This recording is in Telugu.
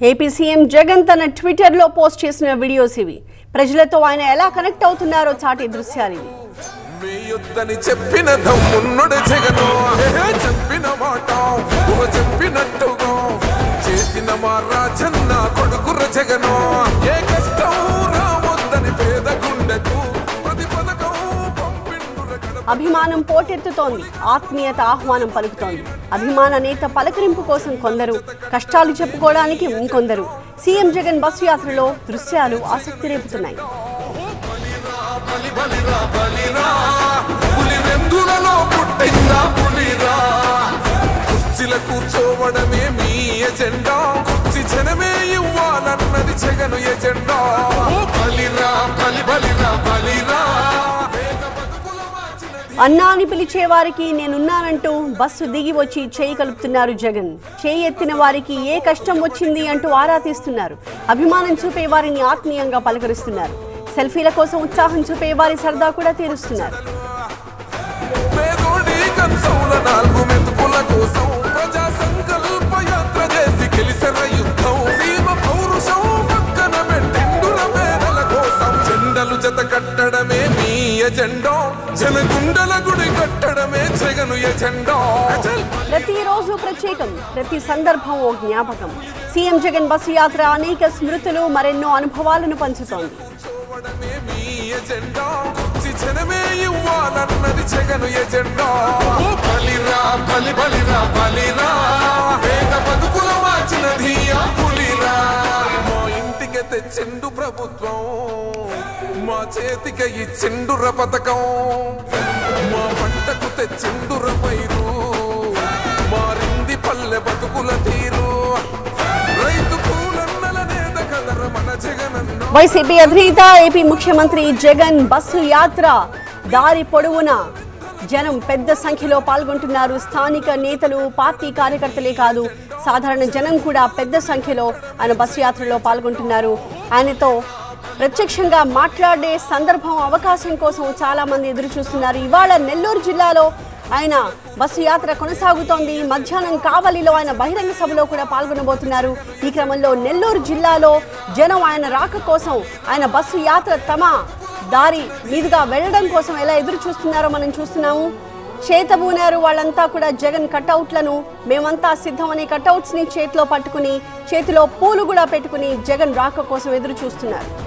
ఏపీ సీఎం జగన్ తన ట్విట్టర్లో పోస్ట్ చేసిన వీడియోస్ ఇవి ప్రజలతో ఆయన ఎలా కనెక్ట్ అవుతున్నారో చాటే దృశ్యాలు ఇవి మీ యుద్ధని చెప్పిన దమ్మున్నడు జగను ఏ చెప్పిన మాట ఊహ చెప్పినట్టుగా చేసిన మా రాజన్న కొడుకుర జగను ఏ కష్టం రావద్దని పేద గుండెకు ప్రతి పథకం పంపిండుర గడప అభిమానం పోటెత్తుతోంది ఆత్మీయత ఆహ్వానం పలుకుతోంది అభిమాన నేత పలకరింపు కోసం కొందరు కష్టాలు చెప్పుకోవడానికి ఇంకొందరు సీఎం జగన్ బస్సు యాత్రలో దృశ్యాలు ఆసక్తి రేపుతున్నాయి బలి బలిరా బలిరా పులి వెందులలో పుట్టిందా పులిరా కుర్చీల కూర్చోవడమే మీ ఎజెండా కుర్చీ జనమే ఇవ్వాలన్నది జగను ఎజెండా బలిరా బలి బలిరా బలిరా పేద బతుకుల మార్చినది అన్నా అని పిలిచే వారికి నేనున్నానంటూ బస్సు దిగి వచ్చి చేయి కలుపుతున్నారు జగన్ చేయి ఎత్తిన వారికి ఏ కష్టం వచ్చింది అంటూ ఆరా తీస్తున్నారు అభిమానం చూపే వారిని ఆత్మీయంగా పలకరిస్తున్నారు సెల్ఫీల కోసం ఉత్సాహం చూపే వారి సరదా కూడా తీరుస్తున్నారు పేదోడి కంచౌల నాలుగు మెతుకుల కోసం ప్రజా సంకల్ప యాత్ర చేసి గెలిసిన యుద్ధం సీమ పౌరుషం పక్కన పెట్టిండుల పేదల కోసం జెండలు జత కట్టడమే మీ ఎజెండా జనగుండల గుడి కట్టడమే జగను ఎజెండా అచల్ ప్రతిరోజు ప్రత్యేకం ప్రతి సందర్భం ఓ జ్ఞాపకం సీఎం జగన్ బస్సు యాత్ర అనేక స్మృతులు మరెన్నో అనుభవాలను పంచుతోంది చూడడమే మీ ఎజెండా కుర్చీ జనమే ఇవ్వాలన్నది జగను ఎజెండా బలిరా బలి బలిరా బలిరా పేద బతుకుల మార్చినది ఆ పులిరా మా ఇంటికి తెచ్చిండు ప్రభుత్వం మా చేతికి ఇచ్చిండుర పథకం మా పంటకు తెచ్చిండుర పైరు మారింది పల్లె బతుకుల తీరు రైతు కూలన్నల నేత కదర మన జగనన్న వైసీపీ అధినేత ఏపీ ముఖ్యమంత్రి జగన్ బస్సు యాత్ర దారి పొడవునా జనం పెద్ద సంఖ్యలో పాల్గొంటున్నారు స్థానిక నేతలు పార్టీ కార్యకర్తలే కాదు సాధారణ జనం కూడా పెద్ద సంఖ్యలో ఆయన బస్సు యాత్రలో పాల్గొంటున్నారు ఆయనతో ప్రత్యక్షంగా మాట్లాడే సందర్భం అవకాశం కోసం చాలా మంది ఎదురు చూస్తున్నారు ఇవాళ నెల్లూరు జిల్లాలో ఆయన బస్సు యాత్ర కొనసాగుతోంది మధ్యాహ్నం కావలిలో ఆయన బహిరంగ సభలో కూడా పాల్గొనబోతున్నారు ఈ క్రమంలో నెల్లూరు జిల్లాలో జనం ఆయన రాక కోసం ఆయన బస్సు యాత్ర తమ దారి మీదుగా వెళ్ళడం కోసం ఎలా ఎదురు చూస్తున్నారో మనం చూస్తున్నాము చేతబూనారు వాళ్ళంతా కూడా జగన్ కటౌట్లను మేమంతా సిద్ధం అనే కటౌట్స్ ని చేతిలో పట్టుకుని చేతిలో పూలు కూడా పెట్టుకుని జగన్ రాక కోసం ఎదురు చూస్తున్నారు